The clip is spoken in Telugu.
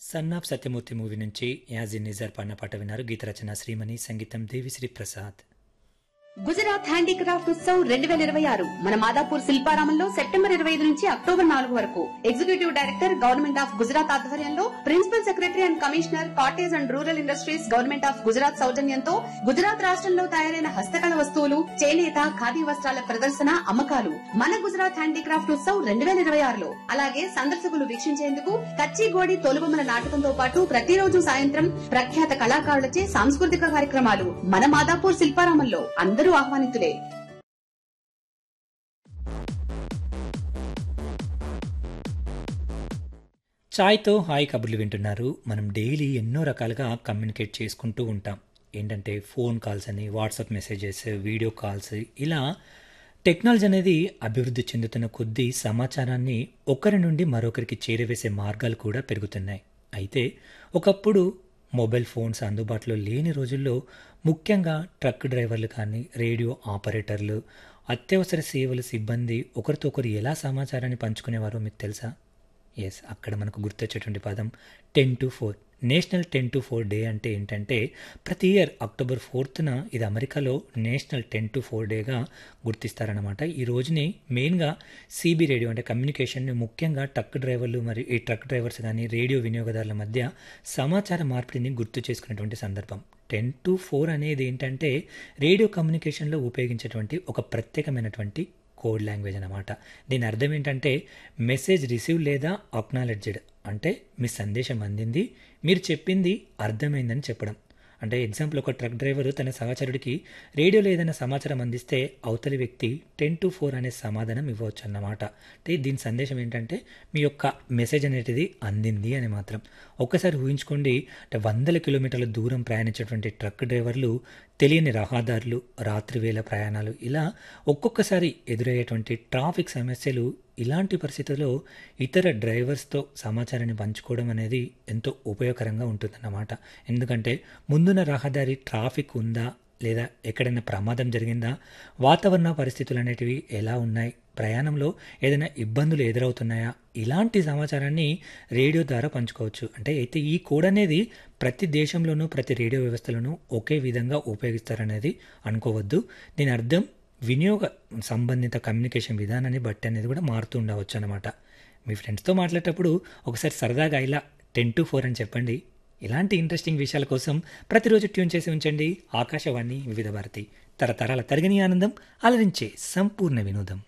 సన్ ఆఫ్ సత్యమూర్తి మూవీ నుంచి యాజిన్ నిజార్ పాడిన పాట విన్నారు గీత రచన శ్రీమణి సంగీతం దేవిశ్రీ ప్రసాద్ గుజరాత్ హ్యాండీక్రాఫ్ట్ ఉత్సవ్ రెండు వేల ఇరవై ఆరు మన మాదాపూర్ శిల్పారామంలో సెప్టెంబర్ ఇరవై ఐదు నుంచి అక్టోబర్ నాలుగు వరకు executive director government of Gujarat ఆధ్వర్యంలో principal secretary and commissioner cottage and rural industries government of Gujarat సౌజన్యంతో గుజరాత్ రాష్ట్రంలో తయారైన హస్తకళ వస్తువులు చేనేత ఖాదీ వస్త్రాల ప్రదర్శన అమ్మకాలు మన గుజరాత్ హ్యాండీక్రాఫ్ట్ ఉత్సవ్ రెండు వేల ఇరవై ఆరులో అలాగే సందర్శకులు వీక్షించేందుకు కచ్చిగోడి తోలుబొమ్మల నాటకంతో పాటు ప్రతిరోజు సాయంత్రం ప్రఖ్యాత కళాకారులచే సాంస్కృతిక కార్యక్రమాలు మన మాదాపూర్ శిల్పారామంలో అందరూ ఆహ్వానితులే చాయ్తో హాయ్ కబుర్లు వింటున్నారు మనం డైలీ ఎన్నో రకాలుగా కమ్యూనికేట్ చేసుకుంటూ ఉంటాం ఏంటంటే ఫోన్ కాల్స్ అని వాట్సాప్ మెసేజెస్ వీడియో కాల్స్ ఇలా టెక్నాలజీ అనేది అభివృద్ధి చెందుతున్న కొద్దీ సమాచారాన్ని ఒకరి నుండి మరొకరికి చేరవేసే మార్గాలు కూడా పెరుగుతున్నాయి అయితే ఒకప్పుడు మొబైల్ ఫోన్స్ అందుబాటులో లేని రోజుల్లో ముఖ్యంగా ట్రక్ డ్రైవర్లు కానీ రేడియో ఆపరేటర్లు అత్యవసర సేవల సిబ్బంది ఒకరితో ఒకరు ఎలా సమాచారాన్ని పంచుకునేవారో మీకు తెలుసా ఎస్ అక్కడ మనకు గుర్తొచ్చేటువంటి పదం ten to four national ten to four day అంటే ఏంటంటే ప్రతి ఇయర్ అక్టోబర్ ఫోర్త్న ఇది అమెరికాలో నేషనల్ టెన్ టు ఫోర్ డేగా గుర్తిస్తారనమాట ఈ రోజుని మెయిన్గా సిబి రేడియో అంటే కమ్యూనికేషన్ని ముఖ్యంగా ట్రక్ డ్రైవర్లు మరియు ఈ ట్రక్ డ్రైవర్స్ కానీ రేడియో వినియోగదారుల మధ్య సమాచార మార్పిడిని గుర్తు చేసుకునేటువంటి సందర్భం టెన్ టు ఫోర్ అనేది ఏంటంటే రేడియో కమ్యూనికేషన్లో ఉపయోగించేటువంటి ఒక ప్రత్యేకమైనటువంటి కోడ్ లాంగ్వేజ్ అనమాట దీని అర్థం ఏంటంటే మెసేజ్ రిసీవ్ లేదా అక్నాలెడ్జ్డ్ అంటే మీ సందేశం అందింది మీరు చెప్పింది అర్థమైందని చెప్పడం అంటే ఎగ్జాంపుల్ ఒక ట్రక్ డ్రైవర్ తన సహచరుడికి రేడియోలో ఏదైనా సమాచారం అందిస్తే అవతలి వ్యక్తి టెన్ టు ఫోర్ అనే సమాధానం ఇవ్వచ్చు అన్నమాట అంటే దీని సందేశం ఏంటంటే మీ యొక్క మెసేజ్ అనేది అందింది అని మాత్రం ఒక్కసారి ఊహించుకోండి అంటే వందల కిలోమీటర్ల దూరం ప్రయాణించేటువంటి ట్రక్ డ్రైవర్లు తెలియని రహదారులు రాత్రివేళ ప్రయాణాలు ఇలా ఒక్కొక్కసారి ఎదురయ్యేటువంటి ట్రాఫిక్ సమస్యలు ఇలాంటి పరిస్థితుల్లో ఇతర డ్రైవర్స్తో సమాచారాన్ని పంచుకోవడం అనేది ఎంతో ఉపయోగకరంగా ఉంటుందన్నమాట ఎందుకంటే ముందున్న రహదారి ట్రాఫిక్ ఉందా లేదా ఎక్కడైనా ప్రమాదం జరిగిందా వాతావరణ పరిస్థితులు అనేటివి ఎలా ఉన్నాయి ప్రయాణంలో ఏదైనా ఇబ్బందులు ఎదురవుతున్నాయా ఇలాంటి సమాచారాన్ని రేడియో ద్వారా పంచుకోవచ్చు అంటే అయితే ఈ కోడ్ అనేది ప్రతి దేశంలోనూ ప్రతి రేడియో వ్యవస్థలోనూ ఒకే విధంగా ఉపయోగిస్తారనేది అనుకోవద్దు దీని అర్థం వినియోగ సంబంధిత కమ్యూనికేషన్ విధానాన్ని బట్టి అనేది కూడా మారుతూ ఉండవచ్చు అనమాట మీ ఫ్రెండ్స్తో మాట్లాడేటప్పుడు ఒకసారి సరదాగా ఇలా టెన్ టు ఫోర్ అని చెప్పండి ఇలాంటి ఇంట్రెస్టింగ్ విషయాల కోసం ప్రతిరోజు ట్యూన్ చేసి ఉంచండి ఆకాశవాణి వివిధ భారతి తరతరాల తరగని ఆనందం అలరించే సంపూర్ణ వినోదం